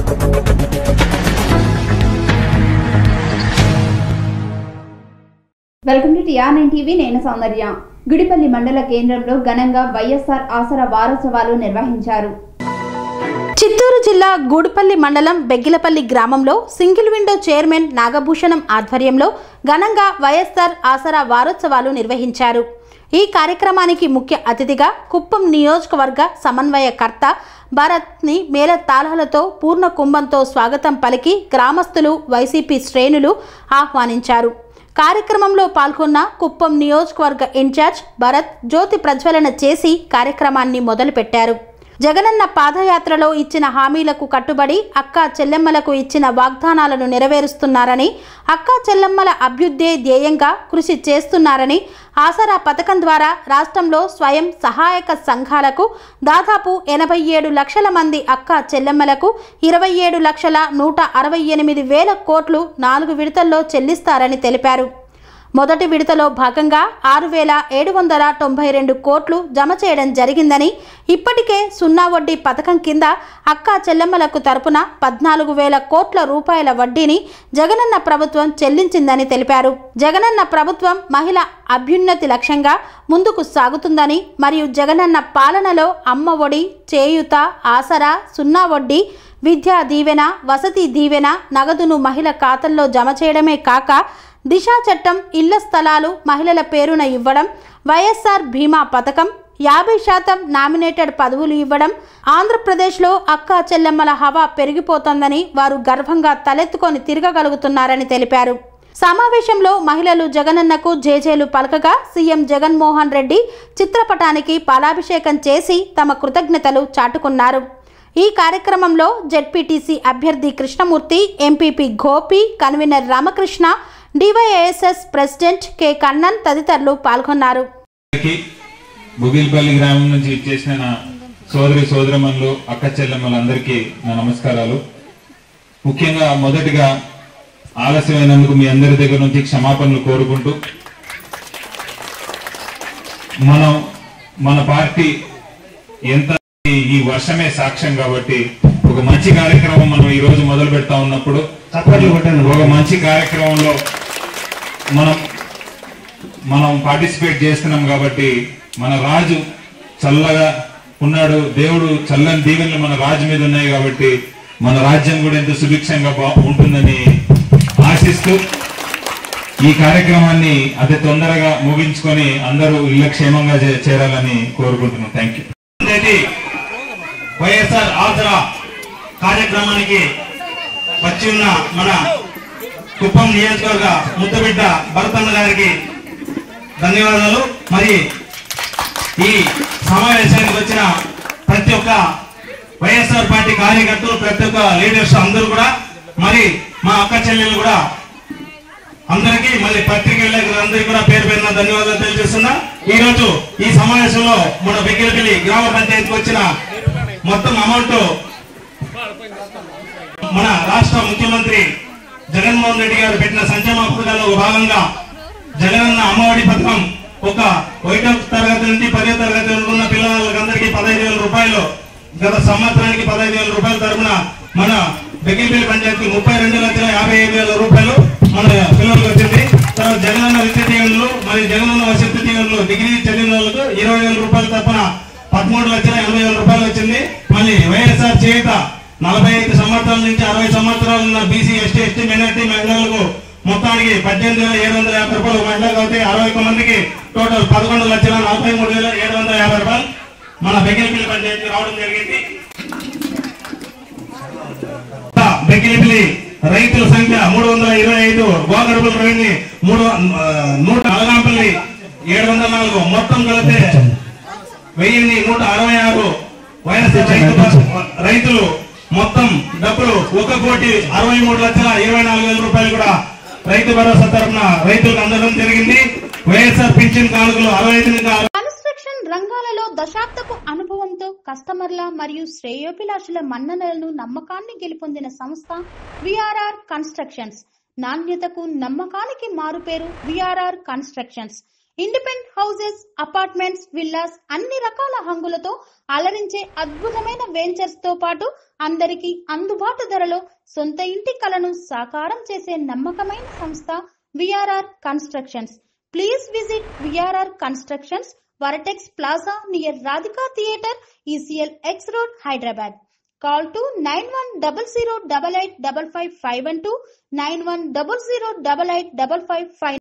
welcome to TR nine TV నేను సౌందర్య గుడిపల్లి మండల కేంద్రంలో ఘనంగా వైఎస్ఆర్ ఆసరా వారోత్సవాలు నిర్వహించారు చిత్తూరు జిల్లా గూడుపల్లి మండలం బెగ్గిలపల్లి గ్రామంలో సింగిల్ విండో చైర్మన్ నాగభూషణం ఆధ్వర్యంలో ఘనంగా వైఎస్ఆర్ ఆసరా వారోత్సవాలు నిర్వహించారు ఈ కార్యక్రమానికి ముఖ్య అతిథిగా కుప్పం నియోజకవర్గ సమన్వయకర్త భరత్ని మేళ తాళాలతో పూర్ణ కుంభంతో స్వాగతం పలికి గ్రామస్తులు వైసీపీ శ్రేణులు ఆహ్వానించారు కార్యక్రమంలో పాల్గొన్న కుప్పం నియోజకవర్గ ఇన్ఛార్జ్ భరత్ జ్యోతి ప్రజ్వలన చేసి కార్యక్రమాన్ని మొదలుపెట్టారు జగనన్న పాదయాత్రలో ఇచ్చిన హామీలకు కట్టుబడి అక్కా చెల్లెమ్మలకు ఇచ్చిన వాగ్దానాలను నెరవేరుస్తున్నారని అక్కా చెల్లెమ్మల అభ్యుద్ధే ధ్యేయంగా కృషి చేస్తున్నారని ఆసరా పథకం ద్వారా రాష్ట్రంలో స్వయం సహాయక సంఘాలకు దాదాపు ఎనభై ఏడు లక్షల మంది అక్క చెల్లెమ్మలకు ఇరవై ఏడు లక్షల నూట అరవై ఎనిమిది వేల కోట్లు నాలుగు విడతల్లో చెల్లిస్తారని తెలిపారు మొదటి విడతలో భాగంగా ఆరు వేల ఏడు వందల తొంభై రెండు కోట్లు జమ చేయడం జరిగిందని ఇప్పటికే సున్నా వడ్డీ పథకం కింద అక్కా చెల్లెమ్మలకు తరపున పద్నాలుగు వేల కోట్ల రూపాయల వడ్డీని జగనన్న ప్రభుత్వం చెల్లించిందని తెలిపారు జగనన్న ప్రభుత్వం మహిళ అభ్యున్నతి లక్ష్యంగా ముందుకు సాగుతుందని మరియు జగనన్న పాలనలో అమ్మ ఒడి చేయుత ఆసరా సున్నా వడ్డీ విద్యా దీవెన వసతి దీవెన నగదును మహిళ ఖాతాల్లో జమ చేయడమే కాక దిశా చట్టం ఇళ్ల స్థలాలు మహిళల పేరున ఇవ్వడం వైఎస్ఆర్ బీమా పథకం యాభై శాతం నామినేటెడ్ పదవులు ఇవ్వడం ఆంధ్రప్రదేశ్లో అక్కా చెల్లెమ్మల హవా పెరిగిపోతోందని వారు గర్వంగా తలెత్తుకొని తిరగగలుగుతున్నారని తెలిపారు సమావేశంలో మహిళలు జగనన్నకు జేజేలు పలకగా సీఎం జగన్మోహన్ రెడ్డి చిత్రపటానికి పాలాభిషేకం చేసి తమ కృతజ్ఞతలు చాటుకున్నారు ఈ కార్యక్రమంలో జెడ్పీటీసీ అభ్యర్థి Krishnamurthy MPP Gopi convener Ramakrishna DYASS president K Kannan తదితరులు పాల్గొన్నారు అందరికీ బుగిల్పల్లి గ్రామం నుంచి ఇచ్చేసిన నా సోదరి సోదరమన్లు అక్క చెల్లెమ్మలందరికీ నా నమస్కారాలు ముఖ్యంగా మొదటిగా ఆలస్యమైనందుకు మీ అందరి దగ్గర నుంచి క్షమాపణలు కోరుకుంటూ మనం మన పార్టీ ఎంత ఈ వర్షమే సాక్ష్యం కాబట్టి ఒక మంచి కార్యక్రమం మనం ఈ రోజు మొదలు పెడతా ఉన్నప్పుడు ఒక మంచి కార్యక్రమంలో మనం మనం పార్టిసిపేట్ చేస్తున్నాం కాబట్టి మన రాజు చల్లగా ఉన్నాడు దేవుడు చల్లని దీవెనలు మన రాజు మీద ఉన్నాయి కాబట్టి మన రాజ్యం కూడా ఎంతో సుభిక్షంగా బా- ఉంటుందని ఆశిస్తూ ఈ కార్యక్రమాన్ని అతి తొందరగా ముగించుకొని అందరూ ఇళ్ళ క్షేమంగా చే- చేరాలని కోరుకుంటున్నాం థ్యాంక్ యూ తేదీ వైఎస్ఆర్ ఆసరా కార్యక్రమానికి వచ్చి ఉన్న మన కుప్పం నియోజకవర్గ ముద్దబిడ్డ భరతన్న గారికి ధన్యవాదాలు మరి ఈ సమావేశానికి వచ్చిన ప్రతి ఒక్క వైఎస్ఆర్ పార్టీ కార్యకర్తలు ప్రతి ఒక్క లీడర్స్ అందరూ కూడా మరి మా అక్క చెల్లెలు కూడా అందరికీ మళ్ళీ పత్రికలకు అందరికీ కూడా పేరు పేరున ధన్యవాదాలు తెలియజేస్తున్నా ఈ రోజు ఈ సమావేశంలో మన బెగ్గిలపల్లి గ్రామ పంచాయతీకి వచ్చిన మొత్తం అమౌంట్ మన రాష్ట్ర ముఖ్యమంత్రి జగన్మోహన్ రెడ్డి గారు పెట్టిన సంక్షేమ పథకాల్లో ఒక భాగంగా జగనన్న అమ్మఒడి పథకం ఒక ఒకటో తరగతి నుండి పదో తరగతి వరకు ఉన్న పిల్లలందరికీ పదహైదు వేల రూపాయలు గత సంవత్సరానికి పదహైదు వేల రూపాయల తరపున మన బెగ్గిపల్లి పంచాయతీ ముప్పై రెండు లక్షల యాభై ఐదు వేల రూపాయలు మన పిల్లలకు వచ్చింది తర్వాత జగనన్న విద్య దీవెనలు మరియు జగనన్న వసతి దీవెనలు డిగ్రీ చదివిన వాళ్ళకు ఇరవై వేల రూపాయల తరపున పదమూడు లక్షల ఎనభై వేల రూపాయలు వచ్చింది మళ్ళీ వైఎస్ఆర్ చేయుత నలభై ఐదు సంవత్సరాల నుంచి అరవై సంవత్సరాలు ఉన్న బీసీ ఎస్టీ ఎస్టీ మైనార్టీ మహిళలకు మొత్తానికి పద్దెనిమిది వేల ఏడు వందల యాభై రూపాయలు మహిళలకు అయితే అరవై ఒక్క మందికి టోటల్ పదకొండు లక్షల నలభై మూడు వేల ఏడు వందల యాభై రూపాయలు మన బెగిలిపిల్లి పంచాయతీ రావడం జరిగింది బెగిలిపిల్లి రైతుల సంఖ్య మూడు వందల ఇరవై ఐదు గోగడుపుల రెవెన్యూ మూడు ఆ, నూట అలగాంపల్లి ఏడు వందల నాలుగు మొత్తం కలిపితే వెయ్యిన్ని నూట అరవై ఆరు వైఎస్ఆర్ రైతు రైతులు మొత్తం డబ్బులు ఒక కోటి అరవై మూడు లక్షల ఇరవై నాలుగు వేల రూపాయలు కూడా రైతు భరోసా తరఫున రైతులకు అందడం జరిగింది వైఎస్ఆర్ పింఛన్ కానుకలు అరవై ఐదు నుంచి అరవై కన్స్ట్రక్షన్ రంగాలలో దశాబ్దపు అనుభవంతో కస్టమర్ల మరియు శ్రేయోభిలాషుల మన్ననలను నమ్మకాన్ని గెలుపొందిన సంస్థ విఆర్ఆర్ కన్స్ట్రక్షన్స్ నాణ్యతకు నమ్మకానికి మారుపేరు VRR constructions independent houses apartments villas అన్ని రకాల హంగులతో అలరించే అద్భుతమైన వెంచర్స్ తో పాటు అందరికీ అందుబాటు ధరలో సొంత ఇంటి కలను సాకారం చేసే నమ్మకమైన సంస్థ VRR constructions please visit VRR constructions vertex plaza near Radhika theatre ECIL X road Hyderabad call to nine one double zero double eight double five five one two nine one double zero double eight double five five